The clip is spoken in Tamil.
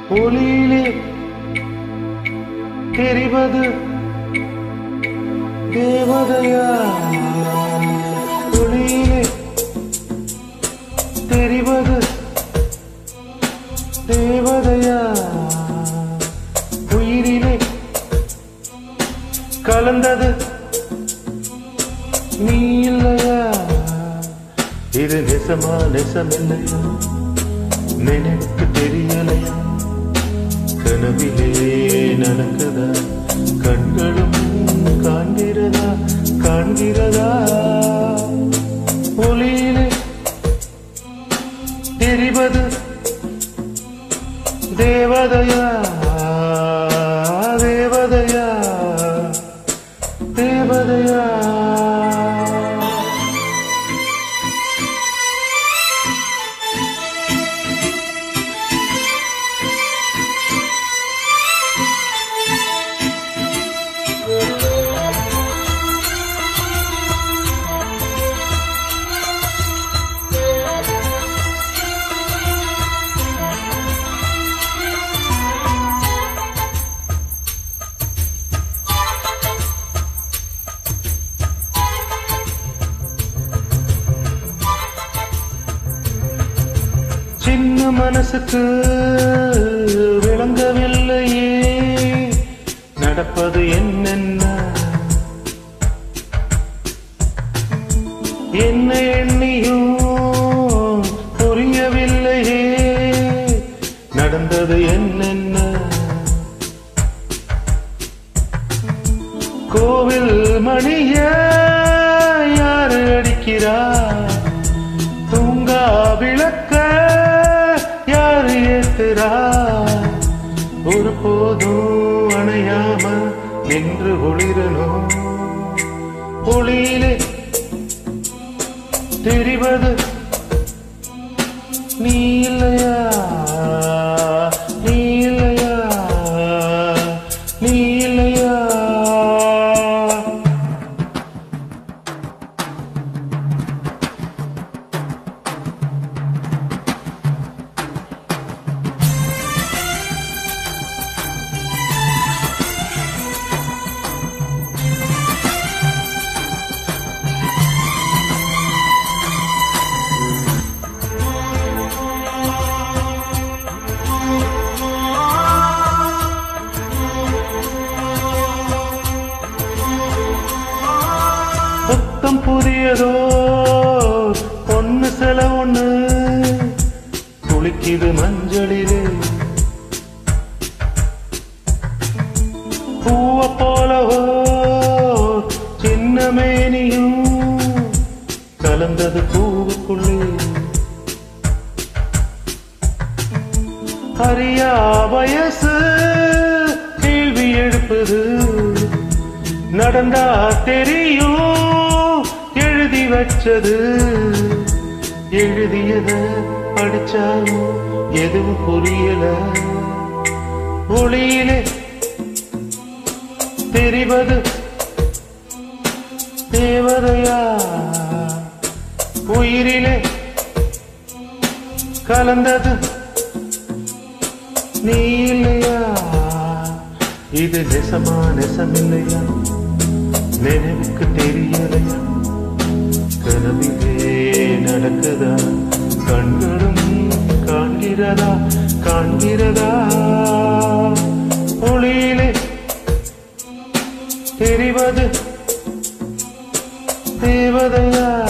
ஒளியிலே தெரிவது தேவதையா ஒளியிலே தெரிவது தேவதையா உயிரிலே கலந்தது நீ இல்லையா இது நெசமா நெசமில்லையா நினைவுக்கு தெரியலையா கனவிலே நடக்குதா கண்களும் காண்கிறதா காண்கிறதா ஒளியிலே தெரிவது தேவதையா தேவதையா தேவதையா சின்ன மனசுக்கு விளங்கவில்லையே நடப்பது என்னென்ன என்ன எண்ணியும் புரியவில்லையே நடந்தது என்னென்ன கோவில் மணிய யாரு அடிக்கிறார் தூங்கா விளக்க யாரு ஏத்துறா ஒரு போதும் அணையாம நின்று ஒளிரணும் ஒளியிலே தெரிவது நீ இல்லையா நீ இல்லையா நீ இல்லையா புத்தம் புதியதோ பொண்ணு சில ஒண்ணு குளிக்குது மஞ்சளிலே பூவ போலவோ சின்ன மேனியும் கலந்தது பூவுக்குள்ளே அறியா வயசு கேள்வி எழுப்புது நடந்தா தெரியும் எழுதி வச்சது எழுதியத படிச்சாலும் எதுவும் புரியல ஒளியிலே தெரிவது தேவதையா உயிரிலே கலந்தது நீ இல்லையா இது நெசமா நெசமில்லையா நினைவுக்கு தெரியலையா கனவிலே நடக்குதா கண்களும் காண்கிறதா காண்கிறதா ஒளியிலே தெரிவது தேவதையா